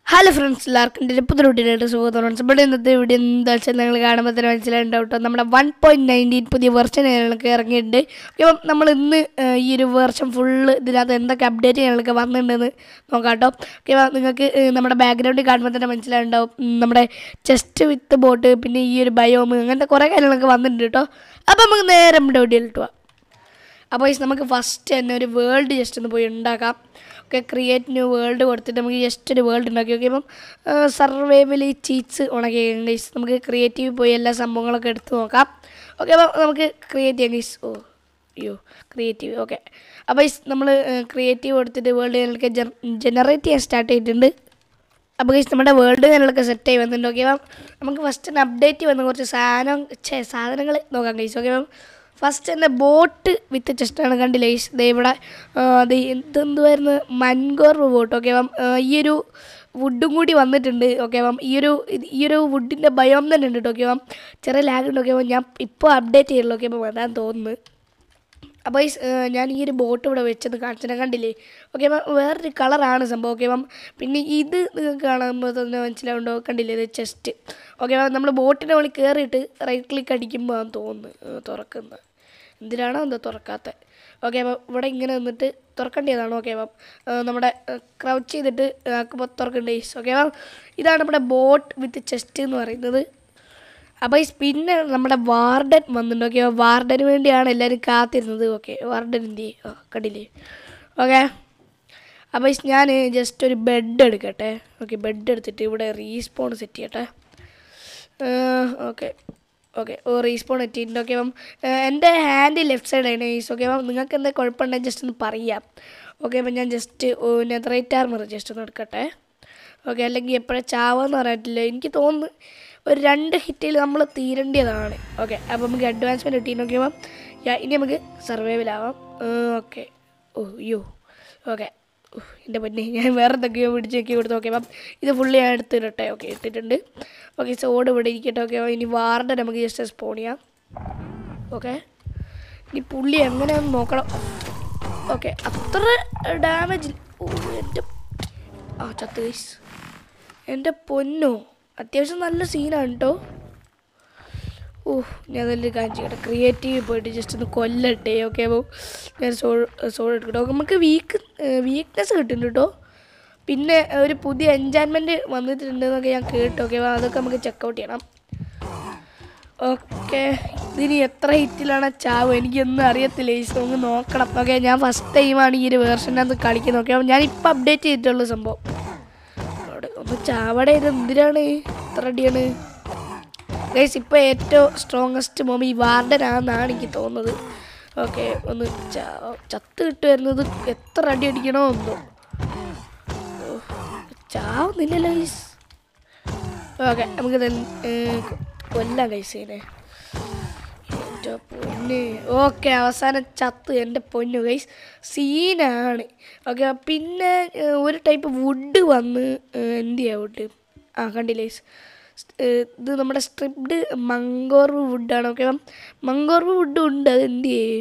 Hello friends എല്ലാവർക്കും എൻ്റെ പുതിയ വീട്ടിലായിട്ട് സുഖം ഫ്രണ്ട്സ് ഇവിടെ ഇന്നത്തെ വീഡിയോ എന്താ വെച്ചാൽ നിങ്ങൾ കാണുമ്പോൾ തന്നെ മനസ്സിലായിട്ടുണ്ടാവും കേട്ടോ നമ്മുടെ വൺ പോയിൻറ്റ് നയൻറ്റീൻ പുതിയ വെർഷൻ ഞങ്ങൾക്ക് ഇറങ്ങിയിട്ടുണ്ട് അപ്പം നമ്മൾ ഇന്ന് ഏഹ്, ഈ ഒരു വെർഷൻ ഫുള്ള് ഇതിനകത്ത് എന്തൊക്കെ അപ്ഡേറ്റ് ഞങ്ങൾക്ക് വന്നിട്ടുണ്ടെന്ന് നോക്കാം കേട്ടോ ഓക്കെ നിങ്ങൾക്ക് ഏഹ്, നമ്മുടെ ബാക്ക്ഗ്രൗണ്ടിൽ കാണുമ്പോൾ തന്നെ മനസ്സിലായിട്ടുണ്ടാവും ഉം, നമ്മുടെ ചെസ്റ്റ് വിത്ത് ബോട്ട് പിന്നെ ഈ ഒരു ബയോം അങ്ങനത്തെ കുറേ കാര്യങ്ങളൊക്കെ വന്നിട്ടുണ്ട് കേട്ടോ അപ്പം നമുക്ക് നേരെ നമ്മുടെ വീഡിയോയിലിട്ട് പോവാം അപ്പോൾ guys, നമുക്ക് ഫസ്റ്റ് തന്നെ ഒരു വേൾഡ് ജസ്റ്റ് ഒന്ന് പോയി ഉണ്ടാക്കാം ഓക്കെ ക്രിയേറ്റ് ന്യൂ വേൾഡ് കൊടുത്തിട്ട് നമുക്ക് ജസ്റ്റ് ഒരു വേൾഡ് ഉണ്ടാക്കി നോക്കി അപ്പം സർവൈവൽ ചീറ്റ്സ് ഉണക്കി ഗൈസ് നമുക്ക് ക്രിയേറ്റീവ് പോയി എല്ലാ സംഭവങ്ങളൊക്കെ എടുത്ത് നോക്കാം ഓക്കെ അപ്പോൾ നമുക്ക് ക്രിയേറ്റ് ചെയ്യാം ഗൈസ് ഓ അയ്യോ ക്രിയേറ്റീവ് ഓക്കെ അപ്പോൾ guys, നമ്മൾ ക്രിയേറ്റീവ് കൊടുത്തിട്ട് വേൾഡ് ഞങ്ങൾക്ക് ജനറേറ്റ് ചെയ്യാൻ സ്റ്റാർട്ട് ചെയ്തിട്ടുണ്ട് അപ്പോൾ ഗൈസ് നമ്മുടെ വേൾഡ് ഞങ്ങളൊക്കെ സെറ്റ് ആയി വന്നിട്ടുണ്ട് ഓക്കെ അപ്പം നമുക്ക് ഫസ്റ്റ് തന്നെ അപ്ഡേറ്റ് വന്ന കുറച്ച് സാധനം ഛേ സാധനങ്ങൾ നോക്കാം ഗൈസ് ഓക്കെ അപ്പം ഫസ്റ്റ് തന്നെ ബോട്ട് വിത്ത് ചെസ്റ്റാണ് കണ്ടില്ലേ ഗൈസ് ദേ ഇവിടെ ആ, അത് എന്തെന്തുമായിരുന്നു മൻഗോർവ് ബോട്ട് ഓക്കെ അപ്പം ആ, ഈ ഒരു വുഡും കൂടി വന്നിട്ടുണ്ട് ഓക്കെ അപ്പം ഈ ഒരു ഇത് ഈ ഒരു വുഡിൻ്റെ ഭയം തന്നെ ഉണ്ട് കേട്ടോ ഓക്കെ അപ്പം ചെറിയ ലാഗ് ഉണ്ട് ഓക്കെ അപ്പം ഞാൻ ഇപ്പോൾ അപ്ഡേറ്റ് ചെയ്യുള്ളൂ ഓക്കെ അപ്പം വരാൻ തോന്നുന്നു അപ്പോൾ ഈ സ്- ഏഹ് ഞാൻ ഈ ഒരു ബോട്ട് ഇവിടെ വെച്ചത് കാണിച്ചത് കണ്ടില്ലേ ഓക്കെ അപ്പം വേറൊരു കളറാണ് സംഭവം ഓക്കെ അപ്പം പിന്നെ ഇത് നിങ്ങൾക്ക് കാണുമ്പോൾ തന്നെ മനസ്സിലാവുണ്ടോ കണ്ടില്ലേ ഇത് ചെസ്റ്റ് ഓക്കെ അപ്പം നമ്മൾ ബോട്ടിൻ്റെ മുകളിൽ കയറിയിട്ട് റൈറ്റ് ക്ലിക്ക് അടിക്കുമ്പോൾ തോന്നുന്നു ഏഹ് തുറക്കുന്നത് എന്തിനാണോ എന്തോ തുറക്കാത്തത് ഓക്കെ അപ്പം ഇവിടെ ഇങ്ങനെ നിന്നിട്ട് തുറക്കേണ്ടതാണ് ഓക്കെ അപ്പം ഏഹ് നമ്മുടെ ക്രൗച്ച് ചെയ്തിട്ട് ആക്കുമ്പോൾ തുറക്കണ്ടേ ഓക്കെ അപ്പം ഇതാണ് നമ്മുടെ ബോട്ട് വിത്ത് ചെസ്റ്റ് എന്ന് പറയുന്നത് അപ്പോൾ ഈ പിന്നെ നമ്മുടെ വാർഡൻ വന്നിട്ടുണ്ട് ഓക്കെ വാർഡന് വേണ്ടിയാണ് എല്ലാവരും കാത്തിരുന്നത് ഓക്കെ വാർഡൻ എന്ത് ചെയ്യും ആ കണ്ടില്ലേ ഓക്കെ അപ്പോൾ ഞാൻ ജസ്റ്റ് ഒരു ബെഡ് എടുക്കട്ടെ ഓക്കെ ബെഡ് എടുത്തിട്ട് ഇവിടെ റീസ്പോൺ സെറ്റ് ചെയ്യട്ടെ ഓക്കെ ഓക്കെ ഓ റീസ്പോൺ എത്തിയിട്ടുണ്ട് ഓക്കെ അപ്പം ഏഹ്, എൻ്റെ ഹാൻഡ് ലെഫ്റ്റ് സൈഡാണ് ഈസ് ഓക്കെ അപ്പം നിങ്ങൾക്ക് എന്താ കുഴപ്പമുണ്ടെങ്കിൽ ജസ്റ്റ് ഒന്ന് പറയാം ഓക്കെ അപ്പം ഞാൻ ജസ്റ്റ് നെതറേറ്റ് ആർമർ ജസ്റ്റ് ഒന്ന് എടുക്കട്ടെ ഓക്കെ അല്ലെങ്കിൽ എപ്പോഴാണ് ചാവാന്ന് അറിയത്തില്ല എനിക്ക് തോന്നുന്നു ഒരു രണ്ട് ഹിറ്റിൽ നമ്മൾ തീരേണ്ടതാണ് ഓക്കെ അപ്പോൾ നമുക്ക് അഡ്വാൻസ്മെൻറ്റ് കിട്ടി നോക്കിയപ്പം യാ- ഇനി നമുക്ക് സർവൈവലാവാം ഓക്കെ ഓ അയ്യോ ഓക്കെ എൻ്റെ പൊന്നെ ഞാൻ വേറെ എന്തൊക്കെയോ പിടിച്ച് നോക്കി കൊടുത്ത് നോക്കിയപ്പം ഇത് ഫുള്ളി ഞാൻ എടുത്തിട്ടെ ഓക്കെ ഇട്ടിട്ടുണ്ട് ഓക്കെ സോഡ് ഇവിടെ ഇരിക്കട്ടെ ഓക്കെ ഇനി വാറിൻ്റെ നമുക്ക് ജസ്റ്റ് സ്പോൺ ചെയ്യാം ഓക്കെ ഇനി പുള്ളി എങ്ങനെയാണെന്ന് നോക്കണം ഓക്കെ അത്ര ഡാമേജ് ഓ എൻ്റെ ആ ചത്ത് ഗൈസ് എൻ്റെ പൊന്നോ അത്യാവശ്യം നല്ല സീനാണ് കേട്ടോ ഓ ഞാൻ നല്ലൊരു കാര്യം ചെയ്യട്ടെ ക്രിയേറ്റീവ് പോയിട്ട് ജസ്റ്റ് ഒന്ന് കൊല്ലട്ടെ ഓക്കെ അപ്പോൾ ഞാൻ സോൾ സോൾ എടുക്കട്ടെ ഓക്കെ നമുക്ക് വീക്ക് വീക്ക്നെസ് കിട്ടുന്നുണ്ട് കേട്ടോ പിന്നെ ഒരു പുതിയ എൻജോയ്മെൻറ്റ് വന്നിട്ടുണ്ടെന്നൊക്കെ ഞാൻ കേട്ടു ഓക്കെ അപ്പോൾ അതൊക്കെ നമുക്ക് ചെക്കൗട്ട് ചെയ്യണം ഓക്കെ ഇതിനി എത്ര ഹിറ്റിലാണ് ചാവ് എനിക്കൊന്നും അറിയത്തില്ല ഈ സോങ് നോക്കണം ഓക്കെ ഞാൻ ഫസ്റ്റ് ടൈമാണ് ഈ ഒരു വേർഷനകത്ത് കളിക്കുന്നത് ഓക്കെ അപ്പോൾ ഞാൻ ഇപ്പോൾ അപ്ഡേറ്റ് ചെയ്തിട്ടുള്ള സംഭവം അവിടെ ഒന്ന് ചാവടെ ഇത് എന്തിനാണ് ഇത്ര അടിയാണ് ഗൈസ് ഇപ്പോൾ ഏറ്റവും സ്ട്രോങ്ങസ്റ്റ് മോമ ഈ വാർഡനാണെന്നാണ് എനിക്ക് തോന്നുന്നത് ഓക്കെ ഒന്ന് ചാ- ചത്ത് കിട്ടുമായിരുന്നത് എത്ര അടി അടിക്കണോ എന്തോ ഓ, ചാവുന്നില്ലല്ലോ ഗൈസ് ഓക്കെ നമുക്ക് കൊല്ലാം ഗൈസ് ഇതിനെ എൻ്റെ പൊന്ന് ഓക്കെ അവസാനം ചത്ത് എൻ്റെ പൊന്നു ഗൈസ് സീനാണ് ഓക്കെ പിന്നെ ഏഹ്, ഒരു ടൈപ്പ് വുഡ് വന്ന് ഏഹ്, എന്ത് ചെയ്യാ വുഡ് ആ കണ്ടില്ലേ ഗൈസ് ഇത് നമ്മുടെ സ്ട്രിപ്ഡ് മങ്കോർവ് വുഡാണ് ഓക്കെ അപ്പം മങ്കോർവ് വുഡ് ഉണ്ട് അത് എന്ത് ചെയ്യേ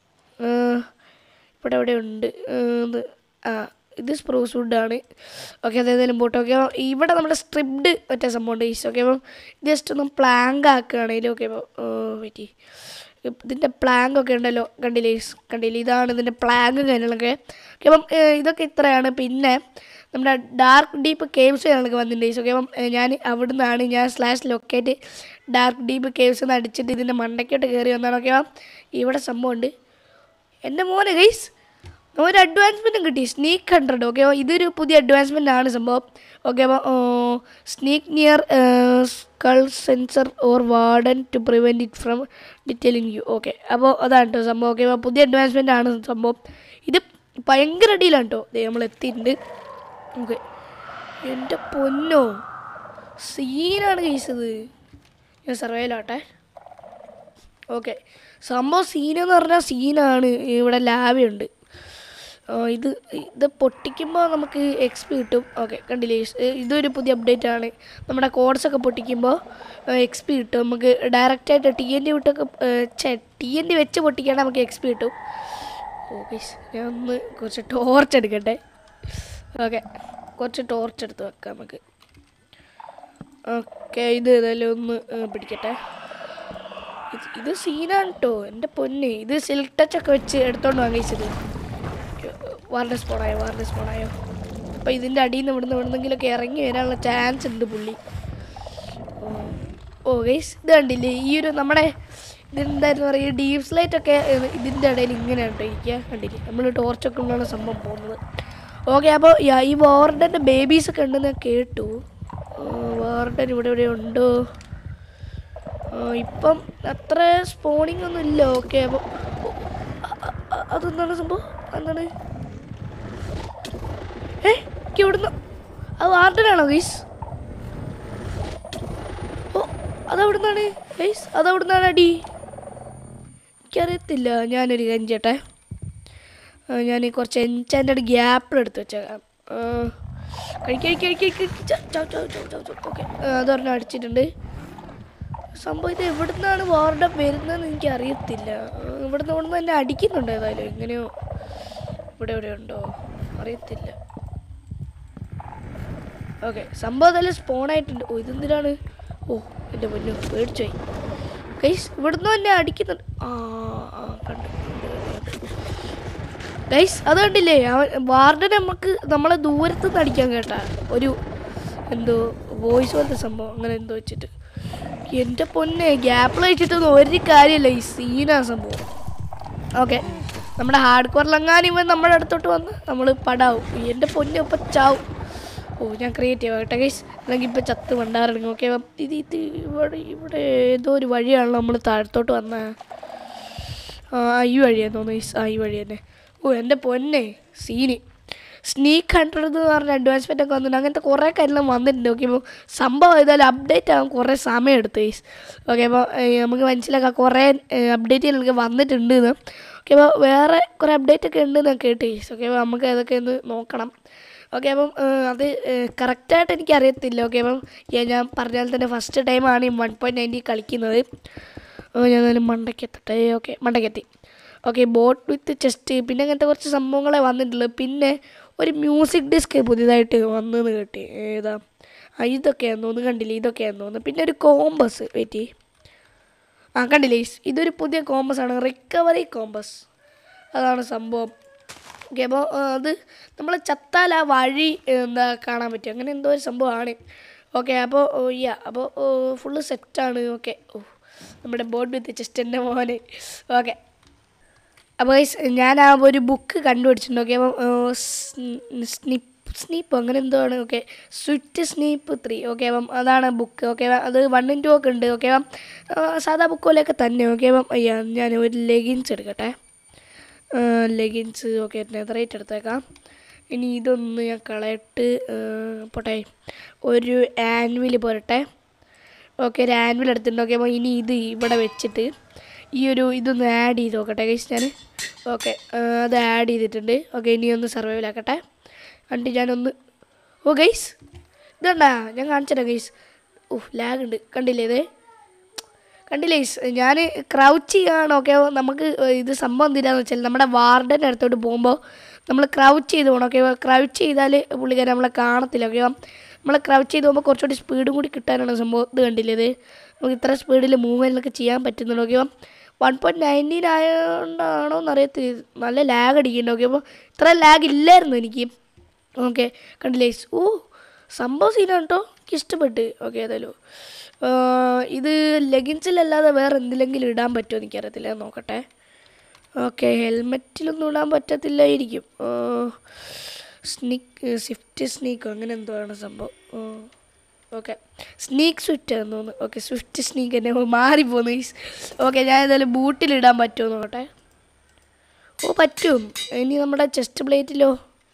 ഇവിടെ എവിടെ ഉണ്ട് ഏഹ്, ഇത് ആ ഇത് സ്പ്രൂസ് വുഡാണ് ഓക്കെ അതേതായാലും പോട്ടെ ഓക്കെ ഇവിടെ നമ്മുടെ സ്ട്രിപ്ഡ് മറ്റേ സംഭവം ഉണ്ട് ഈസ് ഓക്കെ അപ്പം ജസ്റ്റ് ഒന്ന് പ്ലാങ്ക് ആക്കുകയാണെങ്കിൽ ഓക്കെ അപ്പോൾ പറ്റി ഇതിൻ്റെ പ്ലാങ്ക് ഒക്കെ ഉണ്ടല്ലോ കണ്ടില്ലേ ഈസ് കണ്ടില്ലേ ഇതാണ് ഇതിൻ്റെ പ്ലാങ്ക് കാര്യങ്ങളൊക്കെ ഓക്കെ അപ്പം ഏഹ്, ഇതൊക്കെ ഇത്രയാണ് പിന്നെ നമ്മുടെ ഡാർക്ക് ഡീപ്പ് കേവ്സ് ഞങ്ങൾക്ക് വന്നിട്ടുണ്ട് ഈസ് ഓക്കെ അപ്പം ഏഹ്, ഞാൻ അവിടെ നിന്നാണ് ഞാൻ slash locate dark deep caves എന്ന് അടിച്ചിട്ട് ഇതിൻ്റെ മണ്ടയ്ക്കോട്ട് കയറി വന്നാണ് ഓക്കെ അപ്പം ഇവിടെ സംഭവമുണ്ട് എൻ്റെ മോനെ ഗൈസ് ഒരു അഡ്വാൻസ്മെൻറ്റും കിട്ടി സ്നീക്ക് ഹൺഡ്രഡ് ഓക്കെ ഇതൊരു പുതിയ അഡ്വാൻസ്മെൻ്റ് ആണ് സംഭവം ഓക്കെ അപ്പോൾ sneak near skull sensor or warden to prevent it from detailing you okay അപ്പോൾ അതാണ് കേട്ടോ സംഭവം ഓക്കെ അപ്പോൾ പുതിയ അഡ്വാൻസ്മെൻ്റ് ആണ് സംഭവം ഇത് ഭയങ്കര അടിയിലാണ് കേട്ടോ നമ്മൾ എത്തിയിട്ടുണ്ട് ഓക്കെ എൻ്റെ പൊന്നോ സീനാണ് കേസത് ഞാൻ സർവേയിലാട്ടെ ഓക്കെ സംഭവം സീനെന്ന് പറഞ്ഞാൽ സീനാണ് ഇവിടെ ലാവയുണ്ട് ആ, ഇത് ഇത് പൊട്ടിക്കുമ്പോൾ നമുക്ക് എക്സ് പി കിട്ടും ഓക്കെ കണ്ടില്ലേ ഏ, ഇതൊരു പുതിയ അപ്ഡേറ്റ് ആണ് നമ്മുടെ കോഡ്സ് ഒക്കെ പൊട്ടിക്കുമ്പോൾ എക്സ് പി കിട്ടും നമുക്ക് ഡയറക്റ്റായിട്ട് ടി എൻ ഡി വിട്ടൊക്കെ ഛേ ടി എൻ ഡി വെച്ച് പൊട്ടിക്കുകയാണെങ്കിൽ നമുക്ക് എക്സ് പി കിട്ടും ഓക്കെ ഞാൻ ഒന്ന് കുറച്ച് ടോർച്ച് എടുക്കട്ടെ ഓക്കെ കുറച്ച് ടോർച്ച് എടുത്ത് വെക്കാം നമുക്ക് ഓക്കെ ഇത് ഏതായാലും ഒന്ന് ഏ, പിടിക്കട്ടെ ഇത് ഇത് സീനാണ് കേട്ടോ എൻ്റെ പൊന്നെ ഇത് സിൽക്ക് ടച്ച് ഒക്കെ വെച്ച് എടുത്തോണ്ട് വാങ്ങിച്ചത് വാറിൻ്റെ സ്പോണായോ വാറിൻ്റെ സ്പോണായോ അപ്പോൾ ഇതിൻ്റെ അടിയിൽ നിന്ന് ഇവിടുന്ന് എവിടുന്നെങ്കിലൊക്കെ ഇറങ്ങി വരാനുള്ള ചാൻസ് ഉണ്ട് പുള്ളി ഓ, ഓ ഗൈസ് ഇത് കണ്ടില്ലേ ഈ ഒരു നമ്മുടെ ഇതെന്തായിരുന്നു പറയുക ഡീപ് സ്ലൈറ്റ് ഒക്കെ ഏഹ്, ഇതിൻ്റെ ഇടയിൽ ഇങ്ങനെ കേട്ടോ ഇരിക്കുക കണ്ടില്ലേ നമ്മൾ ടോർച്ചൊക്കെ ഉള്ളതാണ് സംഭവം പോകുന്നത് ഓക്കെ അപ്പോൾ ഈ വാർഡൻ്റെ ബേബീസ് ഒക്കെ ഉണ്ടെന്ന് ഞാൻ കേട്ടു വാർഡൻ ഇവിടെ ഇവിടെ ഉണ്ടോ ആ, ഇപ്പം അത്ര സ്പോണിംഗ് ഒന്നും ഇല്ല ഓക്കെ അപ്പോൾ അതെന്താണ് സംഭവം എന്താണ് ഏ എനിക്ക് ഇവിടുന്ന് അത് വാർഡനാണോ ഗൈസ് ഓ അതവിടുന്നാണ് ഗൈസ് അതവിടുന്നാണ് അടി എനിക്കറിയത്തില്ല ഞാനൊരു കാര്യം ചേട്ടെ ഞാൻ കുറച്ച് എൻചാൻഡ് ഗ്യാപ്പിൽ എടുത്ത് വെച്ചേക്കാം ഓക്കെ അതൊരെണ്ണം അടിച്ചിട്ടുണ്ട് സംഭവം ഇത് എവിടുന്നാണ് വാർഡൻ വരുന്നതെന്ന് എനിക്ക് അറിയത്തില്ല ഇവിടുന്ന് ഇവിടുന്ന് തന്നെ അടിക്കുന്നുണ്ട് ഏതായാലും എങ്ങനെയോ ഇവിടെ എവിടെ ഉണ്ടോ അറിയത്തില്ല ഓക്കെ സംഭവം നല്ല സ്പോൺ ആയിട്ടുണ്ട് ഓ ഇതെന്തിനാണ് ഓ എൻ്റെ പൊന്നു പേടിച്ചോയി ഗൈസ് ഇവിടുന്ന് തന്നെ അടിക്കുന്നുണ്ട് ആ ആ കണ്ടു ഗൈസ് അത് കണ്ടില്ലേ അവൻ വാർഡൻ നമുക്ക് നമ്മളെ ദൂരത്ത് നിന്ന് അടിക്കാൻ കേട്ടാ ഒരു എന്തോ വോയിസ് പോലത്തെ സംഭവം അങ്ങനെ എന്തോ വെച്ചിട്ട് എൻ്റെ പൊന്നെ ഗ്യാപ്പിൽ വെച്ചിട്ടൊന്നും ഒരു കാര്യമില്ല ഈ സീനാ സംഭവം ഓക്കെ നമ്മുടെ ഹാർഡ് കോറിലെങ്ങാനും ഇവൻ നമ്മുടെ അടുത്തോട്ട് വന്ന് നമ്മൾ പടാവും എൻ്റെ പൊന്നെ ഇപ്പം ചാവും ഓ ഞാൻ ക്രിയേറ്റീവ് ആകട്ടെ ഗൈസ് അല്ലെങ്കിൽ ഇപ്പം ചത്ത് വണ്ടാറിറങ്ങി ഓക്കെ ഇത് ഇത് ഇവിടെ ഇവിടെ ഏതോ ഒരു വഴിയാണല്ലോ നമ്മൾ താഴത്തോട്ട് വന്ന ആ ഈ വഴിയാന്ന് തോന്നുന്നു ഗൈസ് ആ ഈ വഴി തന്നെ ഓ എൻ്റെ പൊന്നെ സീന് സ്നീക്ക് ഹൺഡ്രഡ് എന്ന് പറഞ്ഞ അഡ്വാൻസ്മെൻ്റ് ഒക്കെ വന്നിട്ടുണ്ട് അങ്ങനത്തെ കുറേ കാര്യങ്ങളും വന്നിട്ടുണ്ട് ഓക്കെ അപ്പോൾ സംഭവം ഏതായാലും അപ്ഡേറ്റ് ആകാൻ കുറേ സമയം എടുത്തു ഗൈസ് ഓക്കെ അപ്പോൾ നമുക്ക് മനസ്സിലാക്കാം കുറേ അപ്ഡേറ്റുകളൊക്കെ വന്നിട്ടുണ്ട് എന്ന് ഓക്കെ അപ്പോൾ വേറെ കുറേ അപ്ഡേറ്റ് ഒക്കെ ഉണ്ട് ഞാൻ കേട്ട് ഗൈസ് ഓക്കെ അപ്പോൾ നമുക്ക് അതൊക്കെ ഒന്ന് നോക്കണം ഓക്കെ അപ്പം ഏഹ്, അത് കറക്റ്റായിട്ട് എനിക്ക് അറിയത്തില്ല ഓക്കെ അപ്പം ഞാൻ ഞാൻ പറഞ്ഞാൽ തന്നെ ഫസ്റ്റ് ടൈമാണ് ഈ വൺ പോയിൻറ്റ് നയൻറ്റി കളിക്കുന്നത് ഓ, ഞാൻ എന്നാലും മണ്ടയ്ക്കെത്തട്ടെ ഓക്കെ മണ്ടയ്ക്കെത്തി ഓക്കെ ബോട്ട് വിത്ത് ചെസ്റ്റ് പിന്നെ അങ്ങനത്തെ കുറച്ച് സംഭവങ്ങളെ വന്നിട്ടുള്ളൂ പിന്നെ ഒരു മ്യൂസിക് ഡിസ്ക് പുതിയതായിട്ട് വന്നെന്ന് കേട്ടി ഏതാ ആ ഇതൊക്കെയാന്ന് തോന്നുന്നു കണ്ടില്ലേ ഇതൊക്കെയാന്ന് തോന്നുന്നു പിന്നെ ഒരു കോമ്പസ് വെയിറ്റ് ആ കണ്ടില്ലേ ഇതൊരു പുതിയ കോമ്പസ് ആണ് റിക്കവറി കോമ്പസ് അതാണ് സംഭവം ഓക്കെ അപ്പോൾ അത് നമ്മൾ ചത്താൽ ആ വഴി എന്താ കാണാൻ പറ്റും അങ്ങനെ എന്തോ ഒരു സംഭവമാണ് ഓക്കെ അപ്പോൾ യാ അപ്പോൾ ഫുള്ള് സെറ്റാണ് ഓക്കെ ഓ നമ്മുടെ ബോർഡ് വിത്ത് ചെസ്റ്റിൻ്റെ മോനെ ഓക്കെ അപ്പോൾ guys, ഞാൻ ആ ഒരു ബുക്ക് കണ്ടുപിടിച്ചിട്ടുണ്ട് ഓക്കെ അപ്പം സ്നിപ്പ് സ്നീപ്പ് അങ്ങനെ എന്തോ ആണ് okay swift sneak three okay അപ്പം അതാണ് ബുക്ക് ഓക്കെ അത് വണ്ണും ടു ഒക്കെ ഉണ്ട് ഓക്കെ അപ്പം ആ, സാധാ ബുക്ക് പോലെയൊക്കെ തന്നെ ഓക്കെ അപ്പം അയ്യാ ഞാൻ ഒരു ലെഗിൻസ് എടുക്കട്ടെ ലെഗിൻസ് ഓക്കെ നെതറേറ്റ് എടുത്തേക്കാം ഇനി ഇതൊന്ന് ഞാൻ കളയിട്ട് ആ, പോട്ടെ ഒരു ആൻവിൽ പോരട്ടെ ഓക്കെ ഒരു ആൻവിൽ എടുത്തിട്ടുണ്ട് ഓക്കെ അപ്പോൾ ഇനി ഇത് ഇവിടെ വെച്ചിട്ട് ഈ ഒരു ഇതൊന്ന് ആഡ് ചെയ്ത് നോക്കട്ടെ ഗൈസ് ഞാൻ ഓക്കെ അത് ആഡ് ചെയ്തിട്ടുണ്ട് ഓക്കെ ഇനി ഒന്ന് സർവൈവലാക്കട്ടെ കണ്ട് ഞാനൊന്ന് ഓ ഗൈസ് ഇതുണ്ടാ ഞാൻ കാണിച്ചിട്ടാ ഗൈസ് ഓ ലാഗ് ഉണ്ട് കണ്ടില്ലേ ഇത് കണ്ടില്ലേ ഞാൻ ക്രൗച്ച് ചെയ്യാണ് ഓക്കെ നമുക്ക് ഇത് സംഭവം എന്തിനാന്ന് വെച്ചാൽ നമ്മുടെ വാർഡൻ്റെ അടുത്തോട്ട് പോകുമ്പോൾ നമ്മൾ ക്രൗച്ച് ചെയ്ത് പോകണം ഓക്കെ ക്രൗച്ച് ചെയ്താൽ പുള്ളിക്കാരൻ നമ്മളെ കാണത്തില്ല ഓക്കെ നമ്മൾ ക്രൗച്ച് ചെയ്ത് പോകുമ്പോൾ കുറച്ചുകൂടി സ്പീഡും കൂടി കിട്ടാനാണ് സംഭവം ഇത് കണ്ടില്ലേ ഇത് നമുക്ക് ഇത്ര സ്പീഡിൽ മൂവ്മെൻറ്റിലൊക്കെ ചെയ്യാൻ പറ്റുന്നുണ്ട് ഓക്കെ വൺ പോയിൻറ്റ് നയൻറ്റീൻ ആയതുകൊണ്ടാണോ എന്നറിയത്തില്ല നല്ല ലാഗ് അടിക്കുന്നുണ്ട് ഓക്കെ അപ്പോൾ ഇത്ര ലാഗ് ഇല്ലായിരുന്നു എനിക്ക് ഓക്കെ കണ്ടില്ലേ ഓ സംഭവം സീനാണ് കേട്ടോ എനിക്ക് ഇഷ്ടപ്പെട്ട് ഓക്കെ ഏതായാലും ആ, ഇത് ലെഗിൻസിലല്ലാതെ വേറെ എന്തിലെങ്കിലും ഇടാൻ പറ്റുമോ എനിക്കറിയത്തില്ല ഞാൻ നോക്കട്ടെ ഓക്കെ ഹെൽമെറ്റിലൊന്നും ഇടാൻ പറ്റത്തില്ലായിരിക്കും സ്നീക്ക് സ്വിഫ്റ്റ് സ്നീക്കോ അങ്ങനെ എന്തോ ആണ് സംഭവം ഓക്കെ സ്നീക്ക് സ്വിഫ്റ്റ് എന്ന് തോന്നുന്നു ഓക്കെ സ്വിഫ്റ്റ് സ്നീക്ക് തന്നെ മാറിപ്പോന്നു ഓക്കെ ഞാൻ ഏതായാലും ബൂട്ടിലിടാൻ പറ്റുമോ നോക്കട്ടെ ഓ പറ്റും ഇനി നമ്മുടെ ചെസ്റ്റ് പ്ലേറ്റിലോ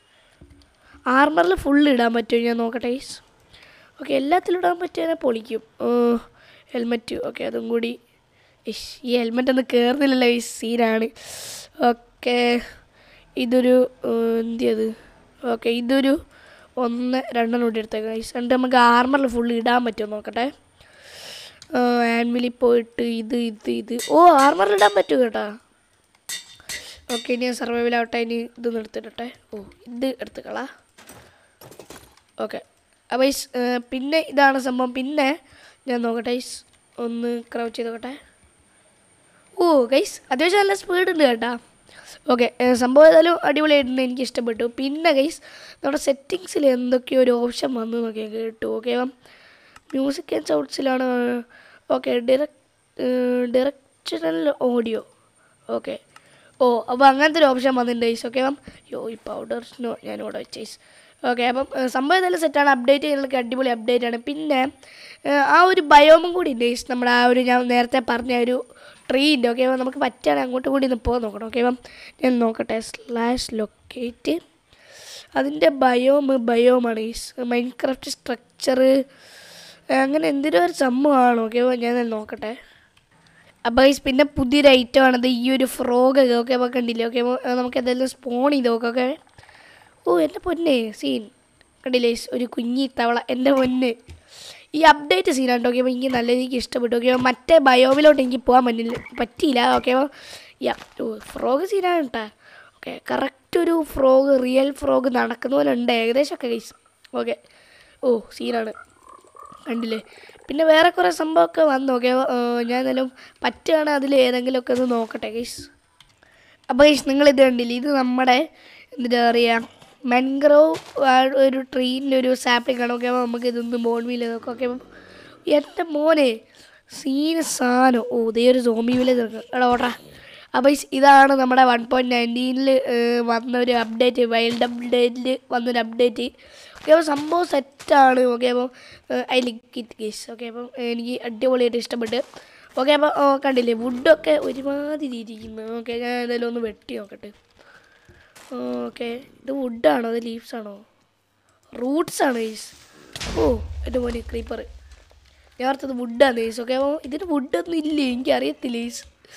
ആർമറിൽ ഫുള്ള് ഇടാൻ പറ്റുമോ ഞാൻ നോക്കട്ടെ ഗൈസ് ഓക്കെ എല്ലാത്തിലും ഇടാൻ പറ്റിയാൽ പൊളിക്കും ഹെൽമെറ്റ് ഓക്കെ അതും കൂടി ഇഷ് ഈ ഹെൽമെറ്റ് ഒന്നും കയറുന്നില്ലല്ലോ ഈ സീനാണ് ഓക്കെ ഇതൊരു എന്തിയത് ഓക്കെ ഇതൊരു ഒന്ന് രണ്ടെണ്ണം കൂടി എടുത്തേക്കാം ഗൈസ് എന്നിട്ട് നമുക്ക് ആർമറിൽ ഫുള്ള് ഇടാൻ പറ്റുമോ നോക്കട്ടെ ആൻവിലിൽ പോയിട്ട് ഇത് ഇത് ഇത് ഓ ആർമറിൽ ഇടാൻ പറ്റും കേട്ടാ ഓക്കെ ഇനി സർവൈവൽ ആവട്ടെ ഇനി ഇത് നിർത്തിട്ടെ ഓ ഇത് എടുത്തുകളാ ഓക്കെ അപ്പോൾ ഗൈസ് പിന്നെ ഇതാണ് സംഭവം പിന്നെ ഞാൻ നോക്കട്ടെ ഗൈസ് ഒന്ന് ക്രൗച്ച് ചെയ്ത് നോക്കട്ടെ ഓ ഗൈസ് അത്യാവശ്യം നല്ല സ്പീഡ് ഉണ്ട് കേട്ടാ ഓക്കെ സംഭവം ഏതായാലും അടിപൊളിയായിട്ടുണ്ട് എനിക്ക് ഇഷ്ടപ്പെട്ടു പിന്നെ ഗൈസ് നമ്മുടെ സെറ്റിങ്സിൽ എന്തൊക്കെയോ ഒരു ഓപ്ഷൻ വന്നു നോക്കിയാൽ കേട്ടു ഓക്കെ മ്യൂസിക് ആൻഡ് സൗണ്ട്സിലാണ് okay direct directional audio okay ഓ അപ്പോൾ അങ്ങനത്തെ ഒരു ഓപ്ഷൻ വന്നിട്ടുണ്ട് ഗൈസ് ഓക്കെ മാം യോ ഈ പൗഡർ സ്നോ ഞാനിവിടെ വെച്ചേസ് ഓക്കെ അപ്പം ഏഹ്, സംഭവം ഇതെല്ലാം സെറ്റാണ് അപ്ഡേറ്റ് ചെയ്യാനൊക്കെ അടിപൊളി അപ്ഡേറ്റ് ആണ് പിന്നെ ഏഹ്, ആ ഒരു ബയോമും കൂടി ഉണ്ട് ഗൈസ് നമ്മുടെ ആ ഒരു ഞാൻ നേരത്തെ പറഞ്ഞ ഒരു ട്രീ ഉണ്ട് ഓക്കെ അപ്പം നമുക്ക് പറ്റുകയാണെങ്കിൽ അങ്ങോട്ടും കൂടി ഒന്ന് പോകാൻ നോക്കണം ഓക്കെ അപ്പം ഞാൻ നോക്കട്ടെ സ്ലാഷ് ലൊക്കേറ്റ് അതിൻ്റെ ബയോം ബയോമാണ് ഗൈസ് മൈൻക്രാഫ്റ്റ് സ്ട്രക്ചർ അങ്ങനെ എന്തിനും ഒരു സംഭവമാണ് ഓക്കെ അപ്പോൾ ഞാൻ ഒന്ന് നോക്കട്ടെ അപ്പോൾ ഗൈസ് പിന്നെ പുതിയൊരു ഐറ്റം ആണത് ഈ ഒരു ഫ്രോഗ് ഓക്കെ അപ്പോൾ കണ്ടില്ലേ ഓക്കെ അപ്പോൾ നമുക്ക് എന്തെങ്കിലും സ്പോൺ ചെയ്ത് നോക്കാം ഓക്കെ ഓ എൻ്റെ പൊന്നെ സീൻ കണ്ടില്ലേ guys? ഒരു കുഞ്ഞി തവള എൻ്റെ പൊന്ന് ഈ അപ്ഡേറ്റ് സീനാണ് ഓക്കെ അപ്പോൾ എനിക്ക് നല്ല രീതിക്ക് ഇഷ്ടപ്പെട്ടു ഓക്കെ അപ്പോൾ മറ്റേ ബയോമിലോട്ട് എനിക്ക് പോകാൻ പറ്റില്ല പറ്റിയില്ല ഓക്കെ അപ്പോൾ യാ ഓ ഫ്രോഗ് സീനാണ് കേട്ടോ ഓക്കെ കറക്റ്റ് ഒരു ഫ്രോഗ് റിയൽ ഫ്രോഗ് നടക്കുന്ന പോലെ ഉണ്ട് ഏകദേശമൊക്കെ ഗൈസ് ഓക്കെ ഓ സീനാണ് കണ്ടില്ലേ പിന്നെ വേറെ കുറേ സംഭവമൊക്കെ വന്നു ഓക്കെ ഞാൻ എന്തായാലും പറ്റുകയാണെങ്കിൽ അതിൽ ഏതെങ്കിലുമൊക്കെ ഒന്ന് നോക്കട്ടെ ഗൈസ് അപ്പോൾ ഗൈസ് നിങ്ങളിത് കണ്ടില്ലേ ഇത് നമ്മുടെ എന്താ പറയുക മെൻഗ്രോവ് ഒരു ട്രീൻ്റെ ഒരു സാപ്ലിംഗ് ആണ് ഓക്കെ അപ്പോൾ നമുക്ക് ഇതൊന്ന് ബോൺ വീല് നോക്കാം ഓക്കെ അപ്പം എൻ്റെ മോനെ സീന സാധനം ഓ ഇതേ ഒരു സോമി വില എടാ ഓടാ അപ്പോൾ ഗൈസ് ഇതാണ് നമ്മുടെ വൺ പോയിൻറ്റ് നയൻറ്റീനിൽ വന്ന ഒരു അപ്ഡേറ്റ് വൈൽഡ് അപ്ഡേറ്റിൽ വന്നൊരു അപ്ഡേറ്റ് ഓക്കെ അപ്പോൾ സംഭവം സെറ്റാണ് ഓക്കെ അപ്പോൾ I like it guys okay അപ്പം എനിക്ക് അടിപൊളിയായിട്ട് ഇഷ്ടപ്പെട്ട് ഓക്കെ അപ്പോൾ ഓ, കണ്ടില്ലേ വുഡൊക്കെ ഒരുമാതിരി ഇരിക്കുന്നു ഓക്കെ ഞാൻ ഏതായാലും ഒന്ന് വെട്ടി നോക്കട്ടെ ഓക്കെ ഇത് വുഡാണോ അത് ലീവ്സ് ആണോ റൂട്ട്സ് ആണ് ഗൈസ് ഓ എൻ്റെ മോനെ ക്രീപ്പർ ഞാൻ ഓർത്തത് വുഡാണ് ഗൈസ് ഓക്കെ അപ്പോൾ ഇതിന് വുഡൊന്നും ഇല്ലേ എനിക്ക് അറിയത്തില്ല ഗൈസ്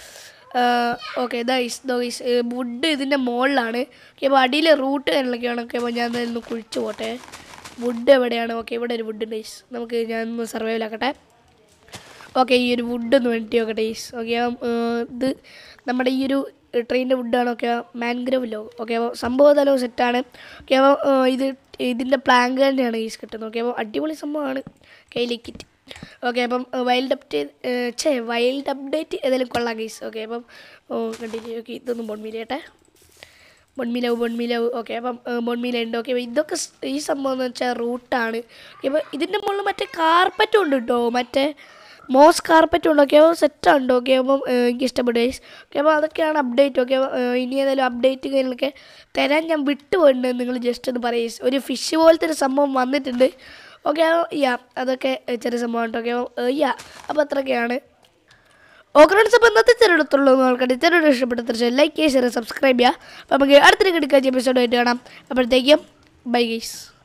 ഓക്കെ ഇതാ ഗൈസ് ഇതോ ഗൈസ് വുഡ് ഇതിൻ്റെ മുകളിലാണ് ഓക്കെ അപ്പോൾ അടിയിൽ റൂട്ട് കാര്യങ്ങളൊക്കെയാണ് ഓക്കെ അപ്പോൾ ഞാൻ ഒന്ന് കുഴിച്ച് പോട്ടെ വുഡ് എവിടെയാണ് ഓക്കെ ഇവിടെ ഒരു വുഡ് ഉണ്ട് ഗൈസ് നമുക്ക് ഞാൻ ഒന്ന് സർവൈവൽ ആക്കട്ടെ ഓക്കെ ഈ ഒരു വുഡ് ഒന്ന് വെട്ടി നോക്കട്ടെ ഈസ് ഓക്കെ ഇത് നമ്മുടെ ഈ ഒരു ട്രെയിനിൻ്റെ വുഡാണ് ഓക്കെ മാൻഗ്രവിലോ ഓക്കെ അപ്പോൾ സംഭവം തലോ സെറ്റാണ് ഓക്കെ അപ്പോൾ ഇത് ഇതിൻ്റെ പ്ലാങ്ക് തന്നെയാണ് ഈസ് കിട്ടുന്നത് ഓക്കെ അപ്പോൾ അടിപൊളി സംഭവമാണ് കയ്യിലേക്കിറ്റ് ഓക്കെ അപ്പം വൈൽഡ് അപ്ഡേറ്റ് ഛേ വൈൽഡ് അപ്ഡേറ്റ് ഏതായാലും കൊള്ളാം ഗൈസ് ഓക്കെ അപ്പം ഓ കണ്ടിന്യൂ ഓക്കെ ഇതൊന്നും ബോൺമീലട്ടെ ബൊൺമീലവ് ബൊൺമീലവ് ഓക്കെ അപ്പം ബൊൺമീല ഉണ്ട് ഓക്കെ ഇതൊക്കെ സ് ഈ സംഭവം എന്ന് വെച്ചാൽ റൂട്ടാണ് ഓക്കെ അപ്പോൾ ഇതിൻ്റെ മുകളിൽ മറ്റേ കാർപ്പറ്റും ഉണ്ട് കേട്ടോ മറ്റേ മോസ് കാർപ്പറ്റും ഉണ്ട് ഓക്കെ അപ്പോൾ സെറ്റാണ് ഓക്കെ അപ്പം ഏഹ്, എനിക്ക് ഇഷ്ടപ്പെട്ടു ഗൈസ് ഓക്കെ അപ്പോൾ അതൊക്കെയാണ് അപ്ഡേറ്റ് ഓക്കെ ഇനി ഏതായാലും അപ്ഡേറ്റ് കാര്യങ്ങളൊക്കെ തരാൻ ഞാൻ വിട്ടുപോയിട്ടുണ്ട് നിങ്ങൾ ജസ്റ്റ് ഒന്ന് പറയുക ഒരു ഫിഷ് പോലത്തെ ഒരു സംഭവം വന്നിട്ടുണ്ട് ഓക്കെ യാ അതൊക്കെ ഏഹ്, ചെറിയ സംഭവമാണ് ഓക്കെ അപ്പോൾ യാ അപ്പോൾ അത്രയൊക്കെയാണ് ഓക്കെ ഫ്രണ്ട്സ് അപ്പോൾ ഇന്നത്തെ ചെറുടത്തുള്ളൂ നോക്കട്ടെ ചെറുടെ ഇഷ്ടപ്പെട്ട തീർച്ചയായും ലൈക്ക് ചെയ്യുക ഷെയർ സബ്സ്ക്രൈബ് ചെയ്യുക അപ്പോൾ നമുക്ക് അടുത്തൊരു കിടക്കാച്ച എപ്പിസോഡ് ആയിട്ട് കാണാം അപ്പോഴത്തേക്കും ബൈ ഗൈസ്